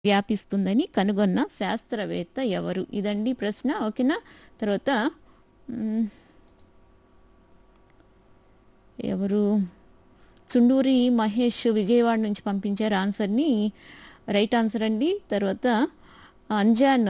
వ్యాపిస్తుందని కనుగొన్న శాస్త్రవేత్త ఎవరు ఇదండి ప్రశ్న ఓకేనా తర్వాత మ్, ఎవరు చుండూరి మహేష్ విజయవాడ నుంచి పంపించారు ఆన్సర్ని రైట్ ఆన్సర్ అండి తర్వాత అంజాన్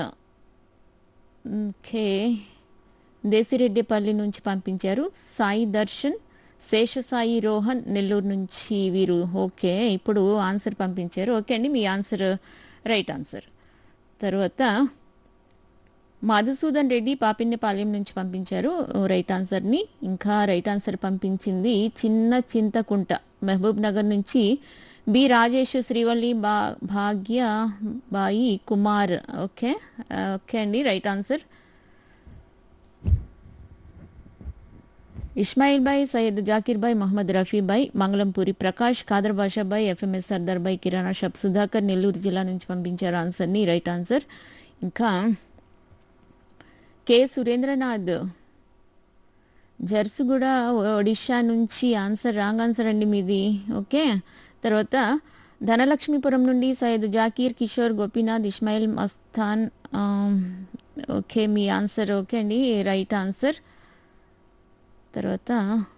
ఓకే దేశిరెడ్డిపల్లి నుంచి పంపించారు సాయి దర్శన్ శేషసాయి రోహన్ నెల్లూరు నుంచి వీరు ఓకే ఇప్పుడు ఆన్సర్ పంపించారు ఓకే అండి మీ ఆన్సర్ రైట్ ఆన్సర్ తర్వాత మధుసూదన్ రెడ్డి పాపిన్నపాలెం నుంచి పంపించారు రైట్ ఆన్సర్ని ఇంకా రైట్ ఆన్సర్ పంపించింది చిన్న చింతకుంట మహబూబ్ నగర్ నుంచి బి రాజేష్ శ్రీవల్లి బా భాగ్య బాయి కుమార్ ఓకే ఓకే అండి right answer Ismail Bhai Syed Zakir Bhai Mohammed Rafi Bhai Mangalampuri Prakash Khader Basha Bhai FMS Sardar Bhai కిరాణా షాప్ సుధాకర్ నెల్లూరు జిల్లా నుంచి పంపించారు ఆన్సర్ని రైట్ ఆన్సర్ ఇంకా కె సురేంద్రనాథ్ జర్సుగూడ ఒడిషా నుంచి ఆన్సర్ రాంగ్ ఆన్సర్ అండి మీది ఓకే తర్వాత ధనలక్ష్మీపురం నుండి సయ్యద్ జాకీర్ కిషోర్ గోపీనాథ్ ఇస్మాయిల్ మస్తాన్ ఆ, ఓకే మీ ఆన్సర్ ఓకే అండి రైట్ ఆన్సర్ తర్వాత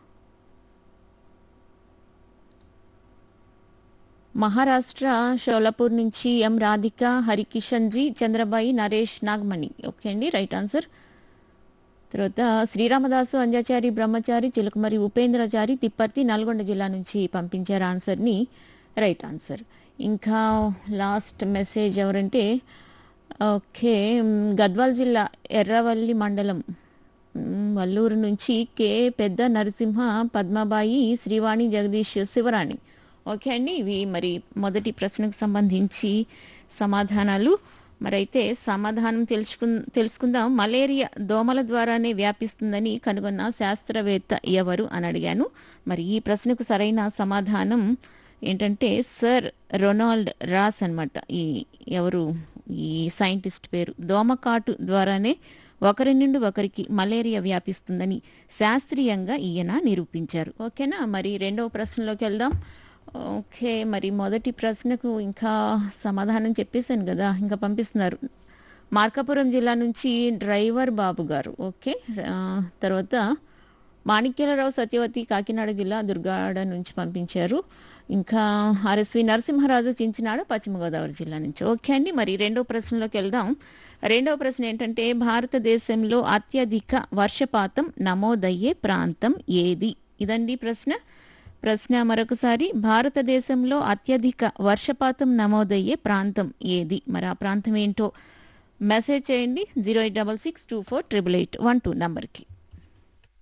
మహారాష్ట్ర షోలాపూర్ నుంచి M Radhika Harikishan G Chandrabai Naresh Nagamani okay అండి రైట్ ఆన్సర్ తర్వాత శ్రీరామదాసు అంజాచారి బ్రహ్మచారి చిలకమరి ఉపేంద్రచారి తిప్పర్తి నల్గొండ జిల్లా నుంచి పంపించారు ఆన్సర్ని రైట్ ఆన్సర్ ఇంకా లాస్ట్ మెసేజ్ ఎవరంటే ఓకే మ్, గద్వాల్ జిల్లా ఎర్రవల్లి మండలం మ్, వల్లూరు నుంచి కే పెద్ద నరసింహ పద్మబాయి శ్రీవాణి జగదీష్ శివరాణి ఓకే అండి ఇవి మరి మొదటి ప్రశ్నకు సంబంధించి సమాధానాలు మరైతే సమాధానం తెలుసుకు తెలుసుకుందాం మలేరియా దోమల ద్వారానే వ్యాపిస్తుందని కనుగొన్న శాస్త్రవేత్త ఎవరు అని అడిగాను మరి ఈ ప్రశ్నకు సరైన సమాధానం ఏంటంటే సర్ రొనాల్డ్ రాస్ అన్నమాట ఈ ఎవరు ఈ సైంటిస్ట్ పేరు దోమకాటు ద్వారానే ఒకరి నుండి ఒకరికి మలేరియా వ్యాపిస్తుందని శాస్త్రీయంగా ఈయన నిరూపించారు ఓకేనా మరి రెండవ ప్రశ్నలోకి వెళ్దాం ఓకే మరి మొదటి ప్రశ్నకు ఇంకా సమాధానం చెప్పేశాను కదా ఇంకా పంపిస్తున్నారు మార్కాపురం జిల్లా నుంచి డ్రైవర్ బాబు గారు ఓకే ఆ, తర్వాత మాణిక్యాలరావు సత్యవతి కాకినాడ జిల్లా దుర్గాడ నుంచి పంపించారు ఇంకా ఆర్ఎస్వి నరసింహరాజు చించినాడ పశ్చిమ గోదావరి జిల్లా నుంచి ఓకే అండి మరి రెండో ప్రశ్నలోకి వెళ్దాం రెండవ ప్రశ్న ఏంటంటే భారతదేశంలో అత్యధిక వర్షపాతం నమోదయ్యే ప్రాంతం ఏది ఇదండి ప్రశ్న ప్రశ్న మరొకసారి భారతదేశంలో అత్యధిక వర్షపాతం నమోదయ్యే ప్రాంతం ఏది మరి ఆ ప్రాంతం ఏంటో మెసేజ్ చేయండి zero eight double six two four triple eight one two నంబర్కి